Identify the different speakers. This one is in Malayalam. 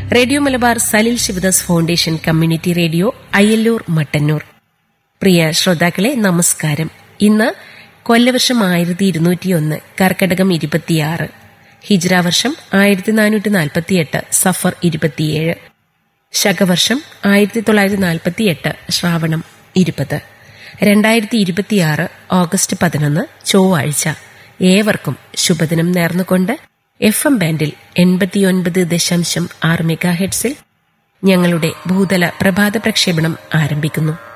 Speaker 1: radio Malabar Salil Sivadas foundation community radio Ayyallur Mattannur പ്രിയ ശ്രോതാക്കളെ നമസ്കാരം ഇന്ന് കൊല്ലവർഷം ആയിരത്തി ഇരുന്നൂറ്റിയൊന്ന് കർക്കടകം ഇരുപത്തിയാറ് ഹിജ്ര വർഷം ആയിരത്തി നാനൂറ്റി നാൽപ്പത്തിയെട്ട് സഫർ ഇരുപത്തിയേഴ് ശകവർഷം ആയിരത്തി തൊള്ളായിരത്തി നാൽപ്പത്തിയെട്ട് ശ്രാവണം ഇരുപത് രണ്ടായിരത്തി ഇരുപത്തിയാറ് ഓഗസ്റ്റ് പതിനൊന്ന് ചൊവ്വാഴ്ച ഏവർക്കും ശുഭദിനം നേർന്നുകൊണ്ട് എഫ് എം ബാൻഡിൽ എൺപത്തിയൊൻപത് ദശാംശം ആറ് മെഗാഹെഡ്സിൽ ഞങ്ങളുടെ ഭൂതല പ്രഭാത പ്രക്ഷേപണം ആരംഭിക്കുന്നു